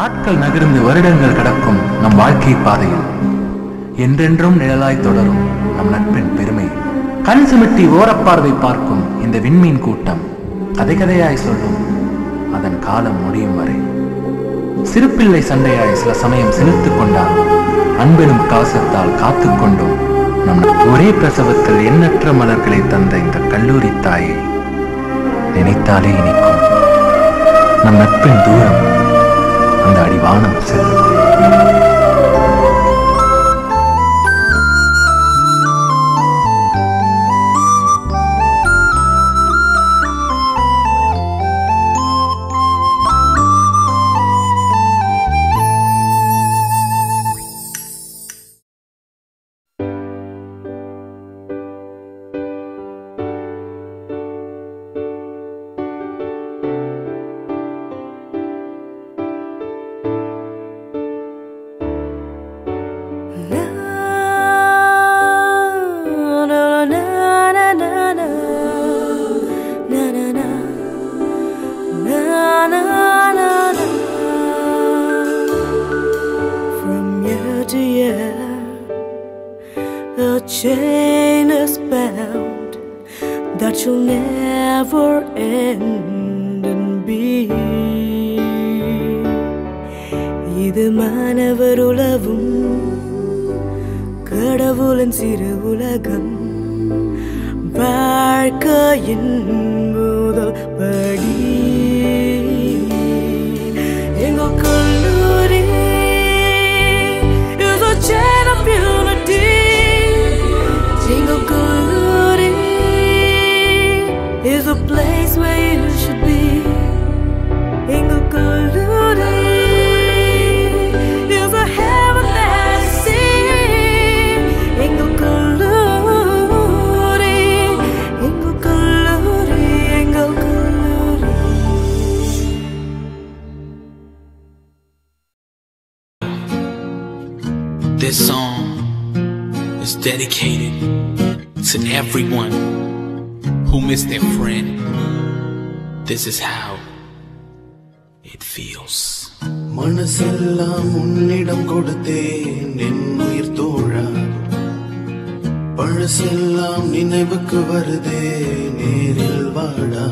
நாட்கள் நகர்ந்து வருடங்கள் கடக்கும் நம் வாழ்க்கை பாதையில் என்றென்றும் நிழலாய் தொடரும் நம் நட்பின் பெருமை கண் சிமிட்டி ஓரப்பார்வை பார்க்கும் இந்த விண்மீன் கூட்டம் கதை கதையாய் சொல்லும் அதன் காலம் முடியும் வரை சிறுபிள்ளை சண்டையாய் சில சமயம் செலுத்துக் கொண்டால் அன்பெனும் கவசத்தால் காத்துக் கொண்டோம் நம் ஒரே பிரசவத்தில் எண்ணற்ற மலர்களை தந்த இந்த கல்லூரி தாயை நினைத்தாலே இனிக்கும் நம் நட்பின் தூரம் அந்த அடிவானம் செல்லும் From year to year, the chain is bound that you'll never end and be. இது மாணவர் உலவும் கடவுளின் சிறு உலகம் வாழ்க்கையின் முதல் படி எங்கள் கல்லூரி is a chain of unity எங்கள் கல்லூரி is a place where you should be எங்கள் கல்லூரி is a heaven that I see எங்கள் கல்லூரி எங்கள் கல்லூரி எங்கள் கல்லூரி This song is dedicated to everyone who missed their friend. This is how it feels. மனசெல்லாம் உன்னிடம் கொடுத்தேன் என் உயிர் தோழா பழசெல்லாம் நினைவுக்கு வருதே நேரில் வாடா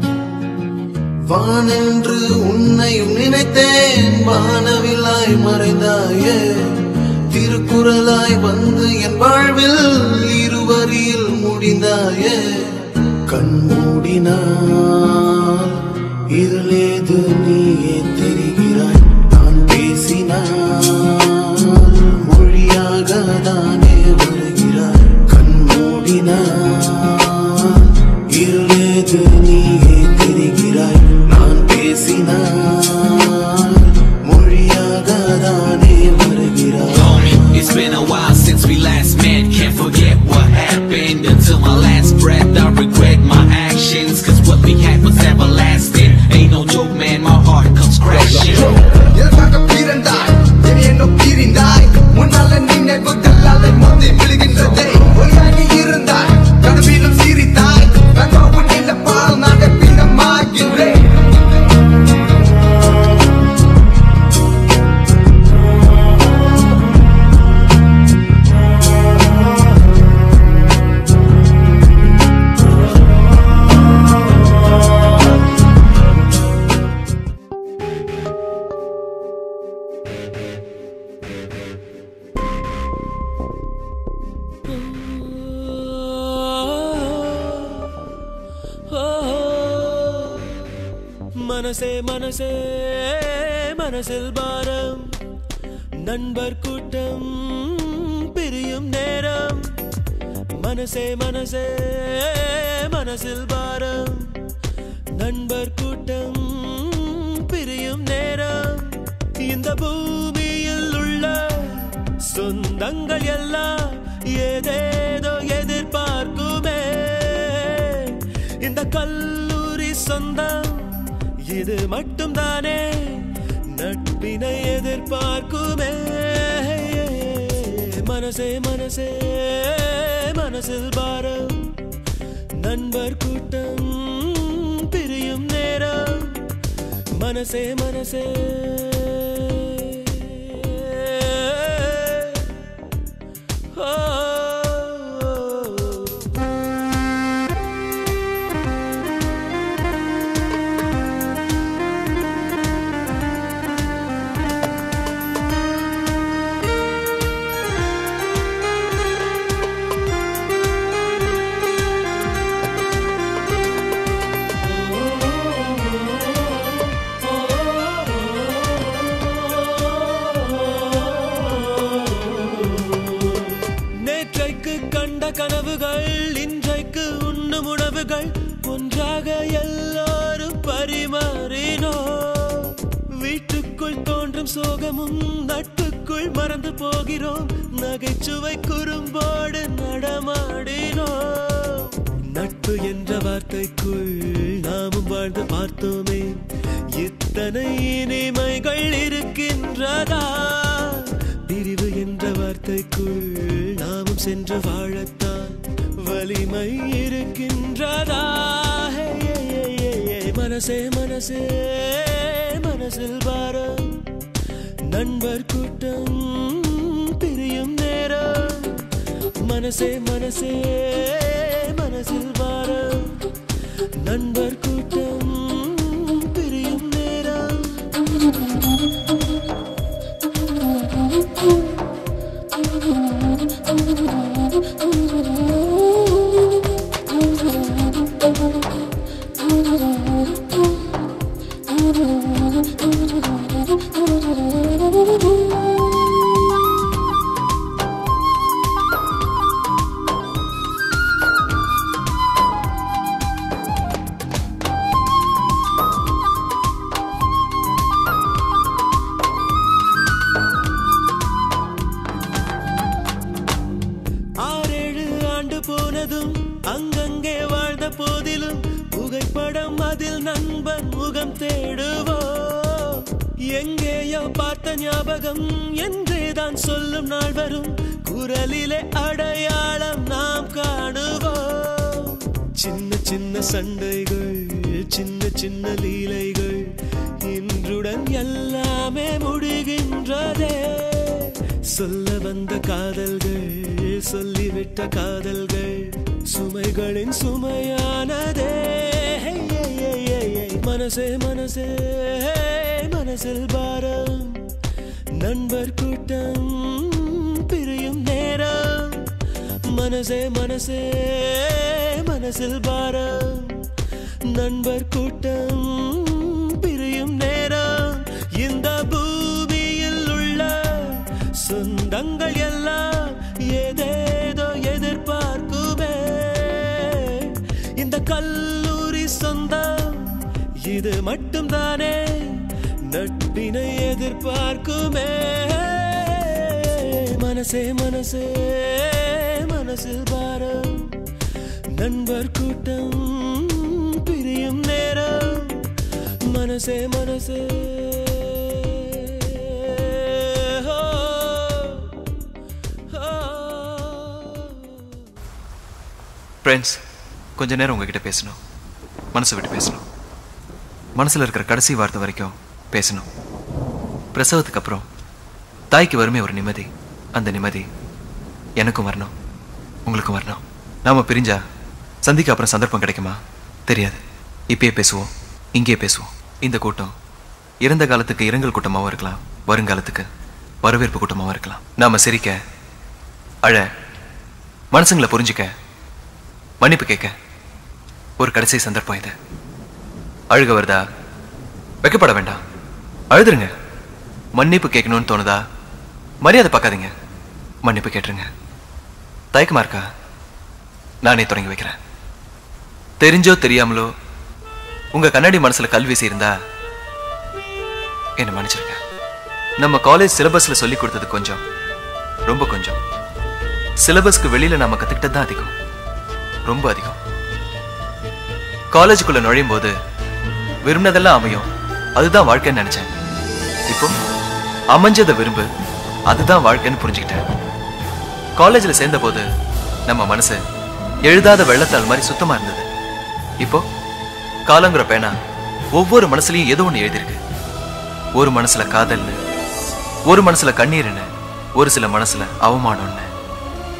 வானென்று உன்னையும் நினைத்தேன் வானவிலாய் மறைந்தாயே திருக்குறளாய் வந்து என் வாழ்வில் இருவரில் முடிந்தாயே கண் மூடினால் இருளேது நீயே தெரிகிறாய் நான் பேசினால் மொழியாக தானே வருகிறாய் கண் மூடினால் இருளேது நீயே தெரிகிறாய் நான் பேசினால் மொழியாக தானே வருகிறாய் Homie, it's been a while since we last met. Can't forget what happened until my last breath. I regret my actions, cause what we had was everlasting. Ain't no joke, man, my heart comes crashing. எதற்காக பிறந்தாய் இனி என்ன பிரிந்தாய் முன்னால நினைவுகள் அலை மோதி விழுகின்றதே ஒளியாய் நீ இருந்தாய் கனவிலும் சிரித்தாய் நான் உன் இழப்பால் நான் பிணமாகின்றேன் மனசே மனசே மனசில் பாரம் நண்பர் கூட்டம் பிரியும் நேரம் மனசே மனசே மனசில் பாரம் நண்பர் கூட்டம் பிரியும் நேரம் இந்த பூமியில் உள்ள சொந்தங்கள் எல்லாம் ஏதேதோ எதிர்பார்க்குமே இந்த கல்லூரி சொந்தம் இது மட்டும்தானே நட்பினை எதிர்பார்க்குமே மனசே மனசே மனசில் பாரம் நண்பர் கூட்டம் பிரியும் நேரம் மனசே மனசே நேற்றைக்கு கண்ட கனவுகள் இன்றைக்கு உண்ணும் உணவுகள் ஒன்றாக எல்லாரும் பரிமாறினோ வீட்டுக்குள் தோன்றும் சோகமும் நட்புக்குள் மறந்து போகிறோம் நகைச்சுவை குறும்போடு நடமாடினோ நட்பு என்ற வார்த்தைக்குள் நாமும் வாழ்ந்து பார்த்தோமே இத்தனை இனிமைகள் இருக்கின்றதா பிரிவு என்ற வார்த்தைக்குள் நாமும் சென்று வாழத்தான் வலிமை இருக்கின்றதா ஹே, ஹே, ஹே, ஹே, ஹே. மனசே மனசே மனசில் பாரம் நண்பர் கூட்டம் பிரியும் நேரம் மனசே மனசே மனசில் பாரம் நண்பர் கூட்டம் பிரியும் நேரம் ஆறேழு ஆண்டு போனதும் அங்கங்கே வாழ்ந்த போதிலும் புகைப்படம் அதில் நண்பன் முகம் தேடுவோ எங்கேயோ பார்த்த ஞாபகம் என்றேதான் சொல்லும் நாள் வரும் குரலிலே அடையாளம் நாம் காணுவோம் சின்ன சின்ன சண்டைகள் சின்ன சின்ன லீலைகள் இன்றுடன் எல்லாமே முடிகின்றதே சொல்ல வந்த காதல்கள் சொல்லிவிட்ட காதல்கள் சுமைகளின் சுமையானதே ஹே, ஹே, ஹே, ஹே, ஹே. மனசே மனசே மனசில் பாரம் நண்பர் கூட்டம் பிரியும் நேரம் மனசே மனசே மனசில் பாரம் நண்பர் கூட்டம் பிரியும் நேரம் இந்த பூமியில் உள்ள சொந்தங்கள் எல்லாம் ஏதேதோ எதிர்பார்க்குமே இந்த கல்லூரி சொந்தம் இது மட்டும்தானே நட்பினை எதிர்பார்க்குமே மனசே மனசே மனசில் பாரம் நண்பர் கூட்டம் பிரியும் நேரம் மனசே மனசே ஹோ, ஹோ. ஃப்ரெண்ட்ஸ் கொஞ்ச நேரம் உங்ககிட்ட பேசணும் மனசை விட்டு பேசணும் மனசில் இருக்கிற கடைசி வார்த்தை வரைக்கும் பேசணும் பிரசவத்துக்கு அப்புறம் தாய்க்கு வருமே ஒரு நிம்மதி அந்த நிம்மதி எனக்கும் வரணும் உங்களுக்கும் வரணும் நாம பிரிஞ்சா சந்திக்க அப்புறம் சந்தர்ப்பம் கிடைக்குமா தெரியாது இப்பயே பேசுவோம் இங்கேயே பேசுவோம் இந்த கூட்டம் இறந்த காலத்துக்கு இரங்கல் கூட்டமாகவும் இருக்கலாம் வருங்காலத்துக்கு வரவேற்பு கூட்டமாகவும் இருக்கலாம் நாம சிரிக்க அழ மனசுங்களை புரிஞ்சுக்க மன்னிப்பு கேட்க ஒரு கடைசி சந்தர்ப்பம் இது அழுக வருதா வெக்கப்பட வேண்டாம் அழுதுருங்க மன்னிப்பு கேட்கணும்னு தோணுதா மரியாதை பார்க்காதீங்க மன்னிப்பு கேட்டுருங்க தயக்கமா இருக்கா நானே தொடங்கி வைக்கிறேன் தெரிஞ்சோ தெரியாமலோ உங்க கண்ணாடி மனசுல கல் வீசி இருந்தா என்ன மன்னிச்சிருங்க நம்ம காலேஜ் சிலபஸ்ல சொல்லி கொடுத்தது கொஞ்சம் ரொம்ப கொஞ்சம் சிலபஸ்க்கு வெளியில நாம கத்துக்கிட்டது தான் அதிகம் ரொம்ப அதிகம் காலேஜுக்குள்ள நுழையும் போது விரும்பினதெல்லாம் அமையும் அதுதான் வாழ்க்கைன்னு நினைச்சேன் இப்போ அமைஞ்சதை விரும்பு அதுதான் வாழ்க்கைன்னு புரிஞ்சுக்கிட்டேன் காலேஜில் சேர்ந்த போது நம்ம மனசு எழுதாத வெள்ளத்தாள் மாதிரி சுத்தமா இருந்தது இப்போ காலங்கிற பேனா ஒவ்வொரு மனசுலயும் ஏதோ ஒன்று எழுதியிருக்கு ஒரு மனசுல காதல்னு ஒரு மனசுல கண்ணீர்னு ஒரு சில மனசுல அவமானம்னு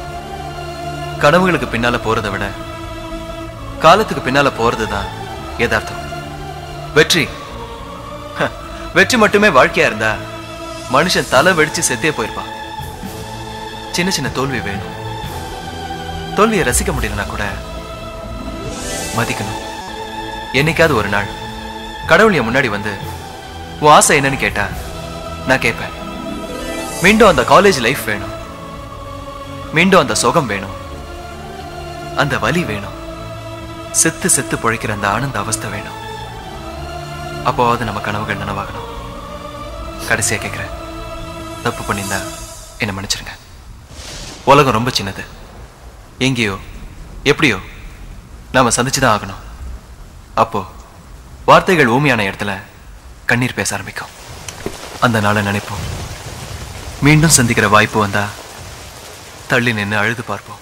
கனவுகளுக்கு பின்னால போறதை விட காலத்துக்கு பின்னால போறதுதான் யதார்த்தம் வெற்றி ஹ, வெற்றி மட்டுமே வாழ்க்கையா இருந்தா மனுஷன் தலை வெடிச்சு செத்தே போயிருப்பான் சின்ன சின்ன தோல்வி வேணும் தோல்வியை ரசிக்க முடியலனா கூட மதிக்கணும் என்னைக்காவது ஒரு நாள் கடவுள் என் முன்னாடி வந்து உன் ஆசை என்னன்னு கேட்டா நான் கேட்பேன் மீண்டும் அந்த காலேஜ் லைஃப் வேணும் மீண்டும் அந்த சுகம் வேணும் அந்த வலி வேணும் செத்து செத்து பொழைக்கிற அந்த ஆனந்த அவஸ்தை வேணும் அப்போவாவது நம்ம கனவுகள் நனவாகணும் கடைசியா கேட்கிறேன் தப்பு பண்ணியிருந்தா என்ன மன்னிச்சிருங்க உலகம் ரொம்ப சின்னது எங்கேயோ எப்படியோ நாம சந்திச்சுதான் ஆகணும் அப்போ வார்த்தைகள் ஊமையான இடத்துல கண்ணீர் பேச ஆரம்பிக்கும் அந்த நாளை நினைப்போம் மீண்டும் சந்திக்கிற வாய்ப்பு வந்தா தள்ளி நின்று அழுது பார்ப்போம்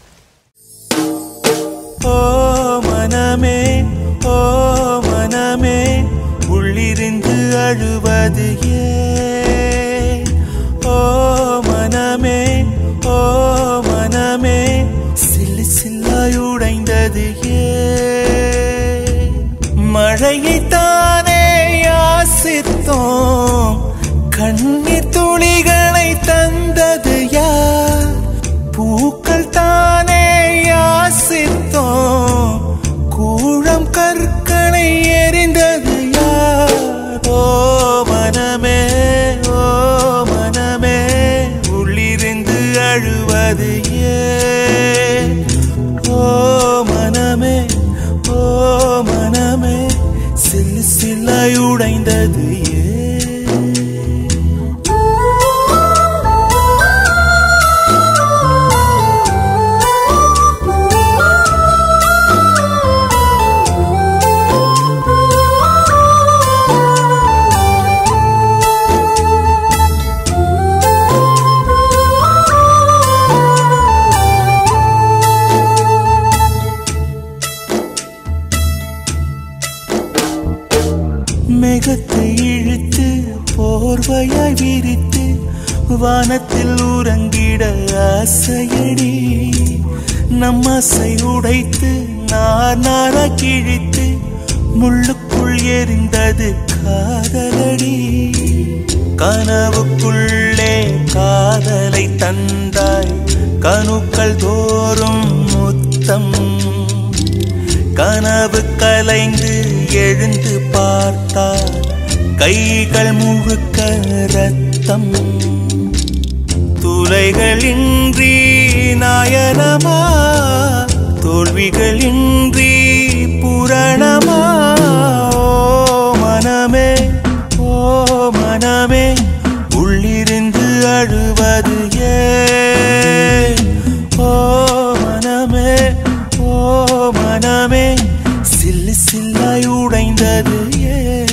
ஓ மனமே ஓ மனமே உள்ளிருந்து அழுவது ஏன் ஓ மனமே ஓ மனமே சில்லு சில்லாய் உடைந்தது ஏன் மழையைத்தானே யாசித்தோம் கண்ணீர் துளிகளை தந்தது யார் பூக்கள் தானே யாசித்தோம் கூழம் கற்களை எரிந்தது யார் ஓ மனமே ஓ மனமே உள்ளிருந்து அழுவது ஏன் ஓ மனமே ஓ மனமே சில்லு சில்லாய் உடைந்தது ஏன் மேகத்தை இழுத்து போர்வையாய் விரித்து வானத்தில் உறங்கிட ஆசையடி நம் ஆசை உடைத்து நார் நாரா கிழித்து முள்ளுக்குள் எரிந்தது காதலடி கனவுக்குள்ளே காதலை தந்தாய் கணுக்கள் தோறும் முத்தம் கனவு கலைந்து எழுந்து பார்த்தார் கைகள் முழுக்க ரத்தம் துளைகளின்றி நாயனமா தோல்விகளின்றி புரணமா ஓ மனமே ஓ மனமே உள்ளிருந்து அழுவது ஏன் ஓ மனமே ஓ மனமே சில்லு சில்லாய் உடைந்தது ஏன்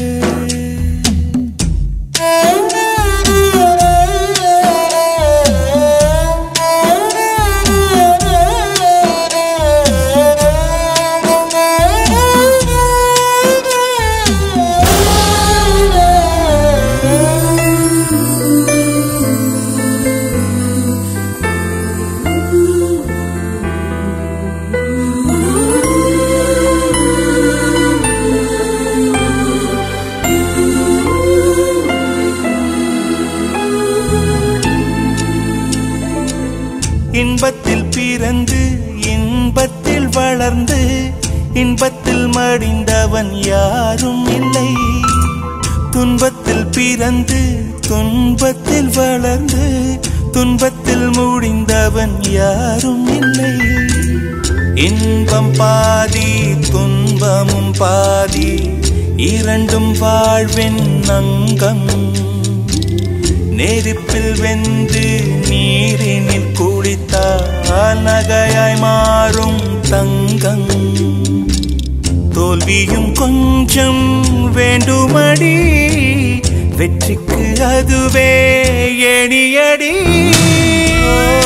இன்பத்தில் பிறந்து இன்பத்தில் வளர்ந்து இன்பத்தில் மடிந்தவன் யாரும் இல்லை துன்பத்தில் பிறந்து துன்பத்தில் வளர்ந்து துன்பத்தில் முடிந்தவன் யாரும் இல்லை இன்பம் பாதி துன்பமும் பாதி இரண்டும் வாழ்வின் அங்கம் நெருப்பில் வெந்து நீரினில் குளித்தால் நகையாய் மாறும் தங்கம் தோல்வியும் கொஞ்சம் வேண்டுமடி வெற்றிக்கு அதுவே எணியடி ஓ